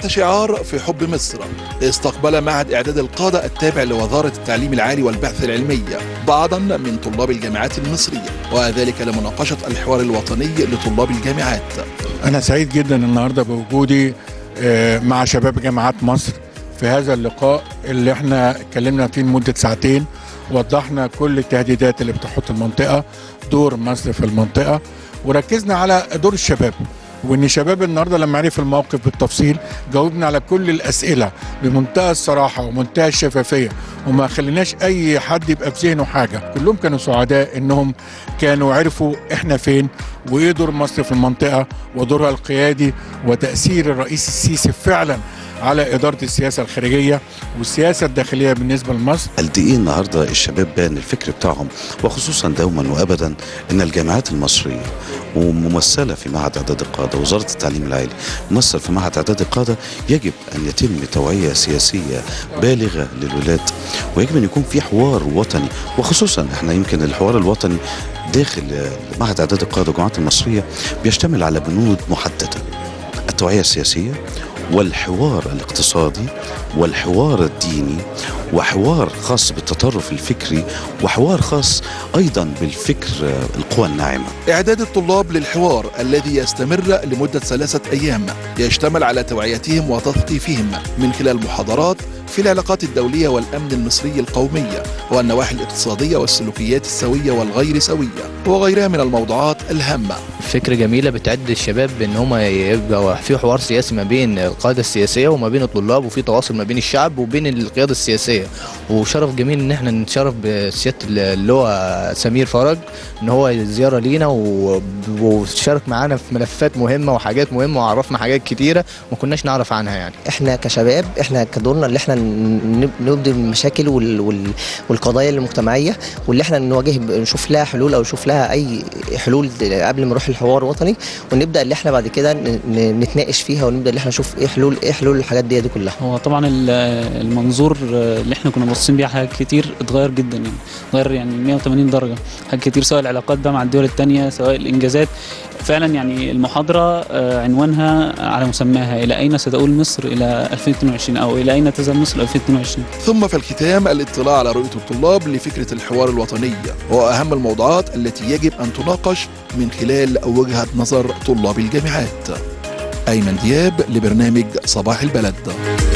تحت شعار في حب مصر استقبل معهد إعداد القادة التابع لوزارة التعليم العالي والبحث العلمي بعضا من طلاب الجامعات المصرية وذلك لمناقشة الحوار الوطني لطلاب الجامعات أنا سعيد جدا النهارده بوجودي آه، مع شباب جامعات مصر في هذا اللقاء اللي احنا اتكلمنا فيه لمدة ساعتين وضحنا كل التهديدات اللي بتحط المنطقة دور مصر في المنطقة وركزنا على دور الشباب وان الشباب النهارده لما عرف الموقف بالتفصيل جاوبنا على كل الاسئله بمنتهى الصراحه ومنتهى الشفافيه وما خليناش اي حد يبقى في ذهنه حاجه كلهم كانوا سعداء انهم كانوا عرفوا احنا فين وايه دور مصر في المنطقه ودورها القيادي وتاثير الرئيس السيسي فعلا على اداره السياسه الخارجيه والسياسه الداخليه بالنسبه لمصر قد ايه النهارده الشباب بان الفكر بتاعهم وخصوصا دوما وابدا ان الجامعات المصريه وممثله في معهد اعداد القاده وزاره التعليم العالي ممثل في معهد اعداد القاده يجب ان يتم توعيه سياسيه بالغه للولاد ويجب ان يكون في حوار وطني وخصوصا احنا يمكن الحوار الوطني داخل معهد اعداد القاده والجامعات المصريه بيشتمل على بنود محدده التوعيه السياسيه والحوار الاقتصادي والحوار الديني وحوار خاص بالتطرف الفكري وحوار خاص ايضا بالفكر آه، القوى الناعمه إعداد الطلاب للحوار الذي يستمر لمدة ثلاثة أيام يشتمل على توعيتهم وتثقيفهم من خلال محاضرات في العلاقات الدولية والأمن المصري القومي والنواحي الاقتصادية والسلوكيات السوية والغير سوية وغيرها من الموضوعات الهامة فكرة جميلة بتعد الشباب ان هم يبقى في حوار سياسي ما بين القادة السياسية وما بين الطلاب وفي تواصل ما بين الشعب وبين القيادة السياسية وشرف جميل ان احنا نتشرف بسيادة اللي هو سمير فرج ان هو زيارة لينا و- وشارك معانا في ملفات مهمة وحاجات مهمة وعرفنا حاجات كتيرة ما كناش نعرف عنها يعني احنا كشباب احنا كدورنا اللي احنا ن- نبدي المشاكل وال وال والقضايا المجتمعيه واللي احنا نواجه ب- نشوف لها حلول او نشوف لها اي حلول د- قبل ما نروح الحوار الوطني ونبدا اللي احنا بعد كده ن- ن- نتناقش فيها ونبدا اللي احنا نشوف ايه حلول ايه حلول الحاجات دي, دي كلها هو طبعا ال- المنظور اللي احنا كنا باصين بيه على حاجات كتير اتغير جدا يعني اتغير يعني 180 درجه حاجات كتير سواء العلاقات بقى مع الدول التانية سواء الانجازات فعلا يعني المحاضره آه، عنوانها على مسماها الى اين ستؤول مصر الى 2022 او الى اين تذهب مصر 2022 ثم في الختام الاطلاع على رؤية الطلاب لفكرة الحوار الوطني وأهم الموضوعات التي يجب أن تناقش من خلال وجهة نظر طلاب الجامعات أيمن دياب لبرنامج صباح البلد